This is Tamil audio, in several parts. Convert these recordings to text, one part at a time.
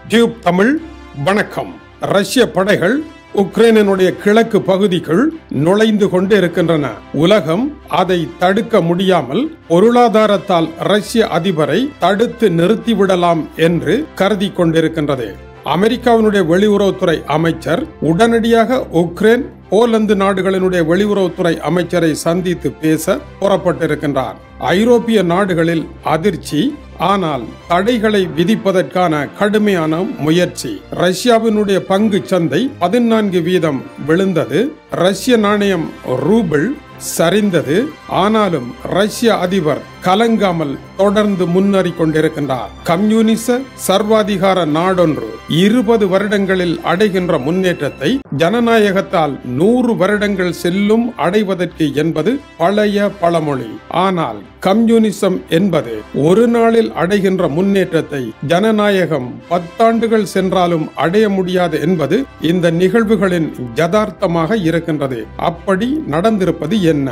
டியூப் தமிழ் வணக்கம் ரஷ்ய படைகள் உக்ரைனினுடைய கிழக்கு பகுதிக்குள் நுழைந்து கொண்டு இருக்கின்றன உலகம் அதை தடுக்க முடியாமல் பொருளாதாரத்தால் ரஷ்ய அதிபரை தடுத்து நிறுத்திவிடலாம் என்று கருதி கொண்டிருக்கின்றது அமெரிக்காவினுடைய வெளியுறவுத்துறை அமைச்சர் உடனடியாக உக்ரைன் போலந்து நாடுகளினுடைய வெளியுறவுத்துறை அமைச்சரை சந்தித்து பேச புறப்பட்டிருக்கின்றார் ஐரோப்பிய நாடுகளில் அதிர்ச்சி ஆனால் தடைகளை விதிப்பதற்கான கடுமையான முயற்சி ரஷ்யாவினுடைய பங்கு சந்தை பதினான்கு வீதம் விழுந்தது ரஷ்ய நாணயம் ரூபிள் சரிந்தது ஆனாலும் ரஷ்ய அதிபர் கலங்காமல் தொடர்ந்து முன்னேறி கொண்டிருக்கின்றார் கம்யூனிச சர்வாதிகார நாடொன்று இருபது வருடங்களில் அடைகின்ற முன்னேற்றத்தை ஜனநாயகத்தால் நூறு வருடங்கள் செல்லும் அடைவதற்கு என்பது பழைய பழமொழி ஆனால் கம்யூனிசம் என்பது ஒரு நாளில் அடைகின்ற முன்னேற்றத்தை ஜனநாயகம் பத்தாண்டுகள் சென்றாலும் அடைய முடியாது என்பது இந்த நிகழ்வுகளின் யதார்த்தமாக இருக்கின்றது அப்படி நடந்திருப்பது என்ன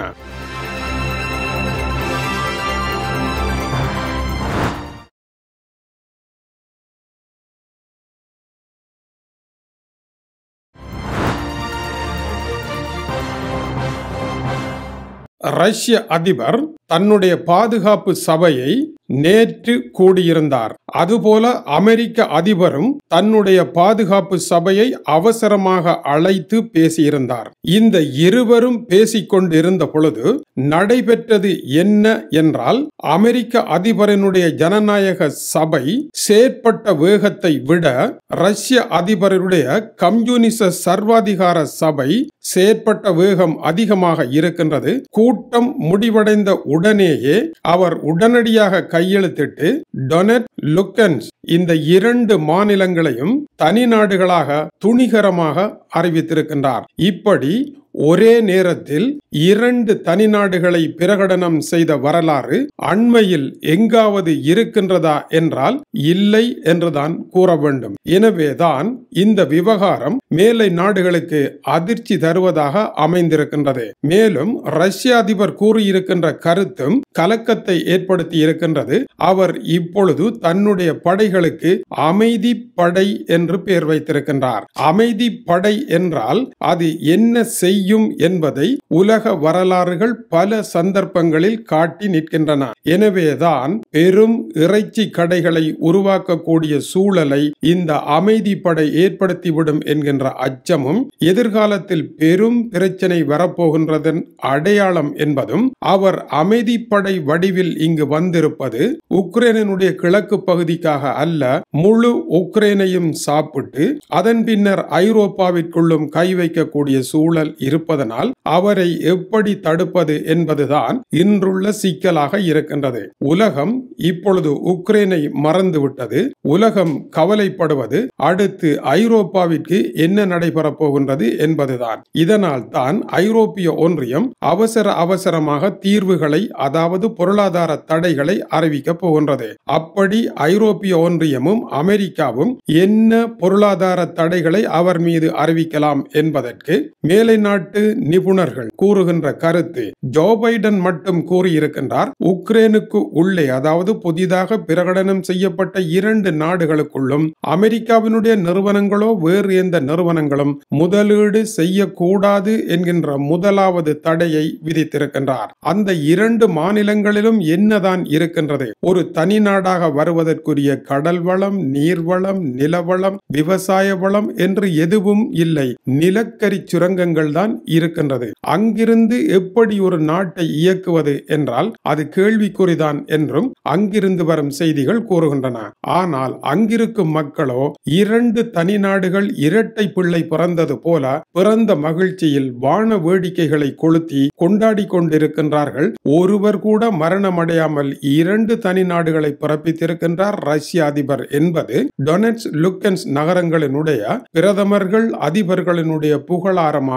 ரஷ்ய அதிபர் தன்னுடைய பாதுகாப்பு சபையை நேற்று கூடியிருந்தார் அதுபோல அமெரிக்க அதிபரும் தன்னுடைய பாதுகாப்பு சபையை அவசரமாக அழைத்து பேசியிருந்தார் இந்த இருவரும் பேசிக்கொண்டிருந்த பொழுது நடைபெற்றது என்ன என்றால் அமெரிக்க அதிபரினுடைய ஜனநாயக சபை செயற்பட்ட வேகத்தை விட ரஷ்ய அதிபருடைய கம்யூனிச சர்வாதிகார சபை செயற்பட்ட வேகம் அதிகமாக இருக்கின்றது கூட்டம் முடிவடைந்த உடனேயே அவர் உடனடியாக கையெழுத்திட்டு டொனட் லுக்கன்ஸ் இந்த இரண்டு மாநிலங்களையும் தனி நாடுகளாக துணிகரமாக அறிவித்திருக்கின்றார் இப்படி ஒரே நேரத்தில் இரண்டு தனிநாடுகளை பிரகடனம் செய்த வரலாறு அண்மையில் எங்காவது இருக்கின்றதா என்றால் இல்லை என்றுதான் கூற வேண்டும் எனவேதான் இந்த விவகாரம் மேலை நாடுகளுக்கு அதிர்ச்சி தருவதாக அமைந்திருக்கின்றது மேலும் ரஷ்ய அதிபர் கூறியிருக்கின்ற கருத்தும் கலக்கத்தை ஏற்படுத்தி இருக்கின்றது அவர் இப்பொழுது தன்னுடைய படைகளுக்கு அமைதி படை என்று பெயர் வைத்திருக்கின்றார் அமைதி படை என்றால் அது என்ன செய்யும் என்பதை உலக வரலாறுகள் பல சந்தர்ப்பங்களில் காட்டி நிற்கின்றன எனவேதான் பெரும் இறைச்சி கடைகளை உருவாக்கக்கூடிய சூழலை இந்த அமைதி படை ஏற்படுத்திவிடும் என்கின்ற அச்சமும் எதிர்காலத்தில் பெரும் பிரச்சனை வரப்போகின்றதன் அடையாளம் என்பதும் அவர் அமைதி படை வடிவில் இங்கு வந்திருப்பது உக்ரைனுடைய கிழக்கு பகுதிக்காக அல்ல முழு உக்ரைனையும் சாப்பிட்டு அதன் பின்னர் ஐரோப்பாவிற்குள்ளும் கை வைக்கக்கூடிய சூழல் இருப்பதனால் அவரை எப்படி தடுப்பது என்பதுதான் இன்றுள்ள சிக்கலாக இருக்கின்றது உலகம் இப்பொழுது உக்ரைனை மறந்துவிட்டது உலகம் கவலைப்படுவது அடுத்து ஐரோப்பாவிற்கு என்ன நடைபெறப் போகின்றது என்பதுதான் இதனால் தான் ஐரோப்பிய ஒன்றியம் அவசர அவசரமாக தீர்வுகளை அதாவது பொருளாதார தடைகளை அறிவிக்கப் போகின்றது அப்படி ஐரோப்பிய ஒன்றியமும் அமெரிக்காவும் என்ன பொருளாதார தடைகளை அவர் மீது அறிவிக்கலாம் என்பதற்கு மேலை நாட்டு நிபுணர்கள் கூறுகின்ற கருத்து ஜோ பைடன் மட்டும் கூறியிருக்கின்றார் உக்ரைனுக்கு உள்ளே அதாவது புதிதாக பிரகடனம் செய்யப்பட்ட இரண்டு நாடுகளுக்குள்ளும் அமெரிக்காவினுடைய நிறுவனங்களோ வேறு எந்த நிறுவனங்களும் முதலீடு செய்யக்கூடாது என்கின்ற முதலாவது தடையை விதித்திருக்கின்றார் அந்த இரண்டு மாநிலங்களிலும் என்னதான் இருக்கின்றது ஒரு தனி நாடாக வருவதற்குரிய கடல் வளம் நீர்வளம் நிலவளம் விவசாய வளம் என்று எதுவும் இல்லை நிலக்கரி சுரங்கங்கள் தான் இருக்கின்றது அங்கிருந்து எப்படி ஒரு நாட்டை இயக்குவது என்றால் அது கேள்விக்குறிதான் என்றும் அங்கிருந்து வரும் செய்திகள் கூறுகின்றன ஆனால் அங்கிருக்கும் மக்களோ இரண்டு தனி நாடுகள் இரட்டை பிள்ளை பிறந்தது போல பிறந்த மகிழ்ச்சியில் வான வேடிக்கைகளை கொளுத்தி கொண்டாடி கொண்டிருக்கின்றார்கள் ஒருவர் கூட மரணமடையாமல் இரண்டு தனி நாடுகளை பிறப்பித்திருக்கின்றார் ரஷ்ய அதிபர் என்பது டொனட்ஸ் லுக்கன்ஸ் நகரங்களினுடைய பிரதமர்கள் அதிபர்களினுடைய புகழாரமாக இருக்கின்றது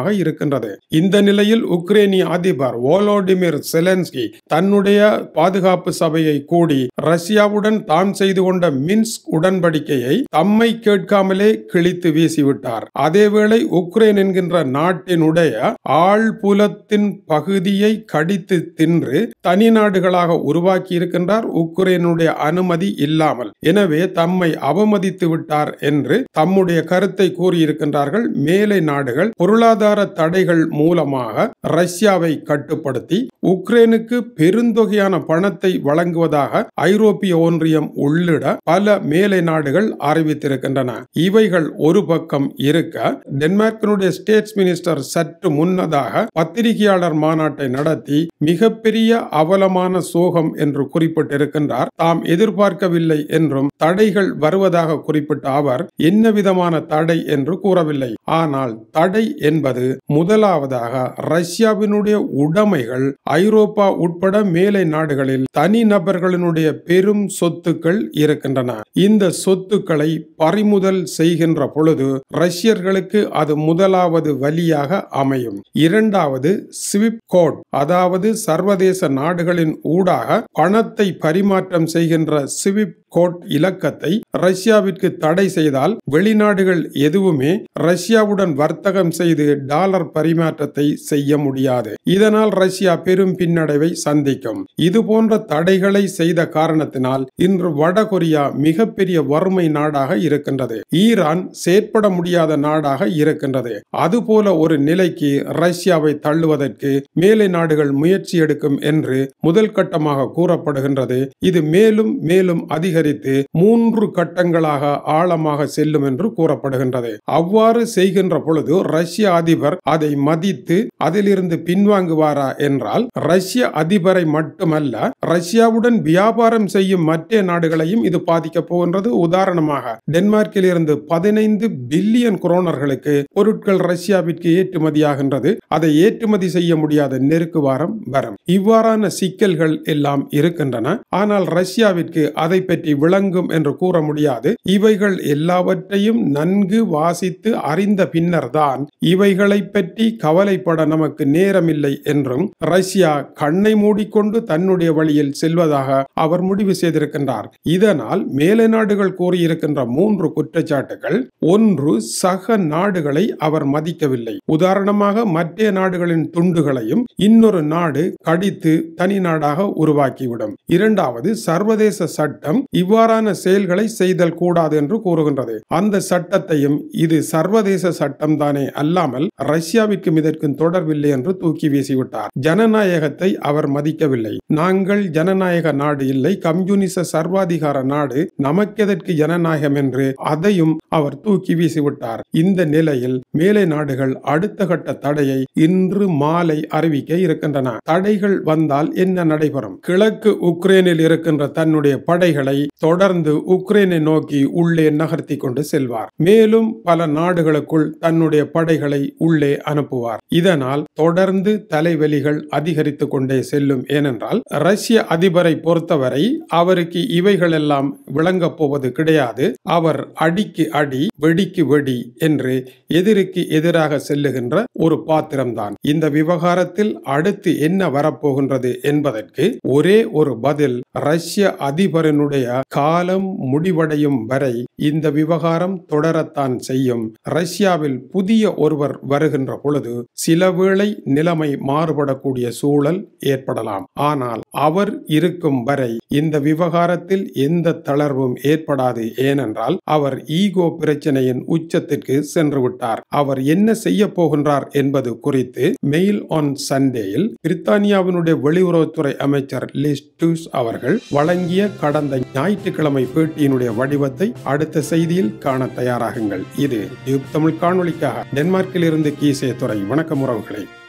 இருக்கின்றது இந்த நிலையில் உக்ரைனிய அதிபர் வோலோடிமிர் செலன்ஸ்கி தன்னுடைய பாதுகாப்பு சபையை கூடி ரஷ்யாவுடன் தாம் செய்து கொண்ட மின்ஸ்க் உடன்படிக்கையை தம்மை கேட்காமலே கிழித்து வீசிவிட்டார் அதேவேளை உக்ரைன் என்கின்ற நாட்டினுடைய ஆழ்புலத்தின் பகுதியை கடித்து தின்று தனி நாடுகளாக உருவாக்கி இருக்கின்றார் உக்ரைனுடைய அனுமதி இல்லாமல் எனவே தம்மை அவமதித்து விட்டார் என்று தம்முடைய கருத்தை கூறியிருக்கின்றார்கள் மேலை நாடுகள் பொருளாதார தடைகள் மூலமாக ரஷ்யாவை கட்டுப்படுத்தி உக்ரைனுக்கு பெருந்தொகையான பணத்தை வழங்குவதாக ஐரோப்பிய ஒன்றியம் உள்ளிட பல மேலை நாடுகள் அறிவித்திருக்கின்றன இவைகள் ஒரு பக்கம் இருக்க டென்மார்க்கினுடைய ஸ்டேட்ஸ் மினிஸ்டர் சற்று முன்னதாக பத்திரிகையாளர் மாநாட்டை நடத்தி மிகப்பெரிய அவலமான சோகம் என்று குறிப்பிட்டிருக்கின்றார் தாம் எதிர்பார்க்கவில்லை என்றும் தடைகள் வருவதாக குறிப்பிட்ட அவர் என்ன விதமான தடை என்று கூறவில்லை ஆனால் தடை என்பது முதலாவதாக ரஷ்யாவினுடைய உடைமைகள் ஐரோப்பா உட்பட மேலை நாடுகளில் தனி நபர்களினுடைய பெரும் சொத்துக்கள் இருக்கின்றன இந்த சொத்துக்களை பறிமுதல் செய்கின்ற பொழுது ரஷ்யர்களுக்கு அது முதலாவது வழியாக அமையும் இரண்டாவது ஸ்விப் கோட் அதாவது சர்வதேச நாடுகளின் ஊடாக பணத்தை பரிமாற்றம் செய்கின்ற ஸ்விப் கோட் இலக்கத்தை ரஷ்யாவிற்கு தடை செய்தால் வெளிநாடுகள் எதுவுமே ரஷ்யாவுடன் வர்த்தகம் செய்து டாலர் பரிமாற்றத்தை செய்ய முடியாது இதனால் ரஷ்யா பெரும் பின்னடைவை சந்திக்கும் இது போன்ற தடைகளை செய்த காரணத்தினால் இன்று வடகொரியா மிகப்பெரிய வறுமை நாடாக இருக்கின்றது ஈரான் செயற்பட முடியாத நாடாக இருக்கின்றது அதுபோல ஒரு நிலைக்கு ரஷ்யாவை தள்ளுவதற்கு மேலை நாடுகள் முயற்சி எடுக்கும் என்று முதல் கட்டமாக கூறப்படுகின்றது இது மேலும் மேலும் அதிகரித்து மூன்று கட்டங்களாக ஆழமாக செல்லும் என்று கூறப்படுகின்றது அவ்வாறு செய்கின்ற பொழுது ரஷ்ய அதிபர் அதை மதித்து அதிலிருந்து பின்வாங்குவாரா என்றால் ரஷ்ய அதிபரை மட்டுமல்ல ரஷ்யாவுடன் வியாபாரம் செய்யும் மற்ற நாடுகளையும் இது பாதிக்க போகின்றது உதாரணமாக டென்மார்க்கில் இருந்து பதினைந்து பில்லியன் குரோனர்களுக்கு பொருட்கள் ரஷ்யாவிற்கு ஏற்றுமதியாகின்றது அதை ஏற்றுமதி செய்ய முடியாத நெருக்கு வாரம் வரும் இவ்வாறான சிக்கல்கள் எல்லாம் இருக்கின்றன ஆனால் ரஷ்யாவிற்கு அதை பற்றி விளங்கும் என்று கூற முடியாது இவைகள் எல்லாவற்றையும் நன்கு வாசித்து அறிந்த பின்னர் தான் இவைகளை பற்றி கவலைப்பட நமக்கு நேரமில்லை என்றும் ரஷ்யா கண்ணை மூடிக்கொண்டு தன்னுடைய வழியில் செல்வதாக அவர் முடிவு செய்திருக்கின்றார் இதனால் மேலை நாடுகள் கூறியிருக்கின்ற மூன்று குற்றச்சாட்டுகள் ஒன்று சக நாடுகளை அவர் மதிக்கவில்லை உதாரணமாக மற்ற நாடுகளின் துண்டுகளையும் இன்னொரு நாடு கடித்து தனி நாடாக உருவாக்கிவிடும் இரண்டாவது சர்வதேச சட்டம் இவ்வாறான செயல்களை செய்தல் கூடாது என்று கூறுகின்றது அந்த சட்டத்தையும் இது சர்வதேச சட்டம் தானே அல்லாமல் ரஷ்யாவிற்கும் இதற்கும் தொடர்பில்லை என்று தூக்கி வீசிவிட்டார் ஜனநாயகத்தை அவர் மதிக்கவில்லை நாங்கள் ஜனநாயக நாடு இல்லை கம்யூனிச சர்வாதிகார நாடு நமக்கெதற்கு ஜனநாயகம் என்று அதையும் அவர் தூக்கி வீசிவிட்டார் இந்த நிலையில் மேலை நாடுகள் அடுத்த கட்ட தடையை இன்று மாலை அறிவிக்க இருக்கின்றன தடைகள் வந்தால் என்ன நடைபெறும் கிழக்கு உக்ரைனில் இருக்கின்ற தன்னுடைய படைகளை தொடர்ந்து உக்ரைனை நோக்கி உள்ளே நகர்த்தி கொண்டு செல்வார் மேலும் பல நாடுகளுக்குள் தன்னுடைய படைகளை உள்ளே அனுப்புவார் இதனால் தொடர்ந்து தலைவலிகள் அதிகரித்துக் கொண்டே செல்லும் ஏனென்றால் ரஷ்ய அதிபரை பொறுத்தவரை அவருக்கு இவைகள் எல்லாம் விளங்கப் போவது கிடையாது அவர் அடிக்கு அடி வெடிக்கு வெடி என்று எதிரிக்கு எதிராக செல்லுகின்ற ஒரு பாத்திரம்தான் இந்த விவகாரத்தில் அடுத்து என்ன வரப்போகின்றது என்பதற்கு ஒரே ஒரு பதில் ரஷ்ய அதிபரனுடைய காலம் முடிவடையும் வரை இந்த விவகாரம் தொடரத்தான் செய்யும் ரஷ்யாவில் புதிய ஒருவர் வருகின்ற பொழுது சில வேளை நிலைமை மாறுபடக்கூடிய சூழல் ஏற்படலாம் ஆனால் அவர் இருக்கும் வரை இந்த விவகாரத்தில் எந்த தளர்வும் ஏற்படாது ஏனென்றால் அவர் ஈகோ பிரச்சனையின் உச்சத்திற்கு சென்று விட்டார் அவர் என்ன செய்ய போகின்றார் என்பது குறித்து மெயில் ஆன் சண்டேயில் பிரித்தானியாவினுடைய வெளியுறவுத்துறை அமைச்சர் லிஸ் டூஸ் அவர்கள் வழங்கிய கடந்த ஞாயிற்றுக்கிழமை பேட்டியினுடைய வடிவத்தை அடுத்த செய்தியில் காண தயாராகுங்கள் இது டியூப் தமிழ் காணொளிக்காக டென்மார்க்கில் இருந்து கீசே துறை வணக்கம் உறவுகளை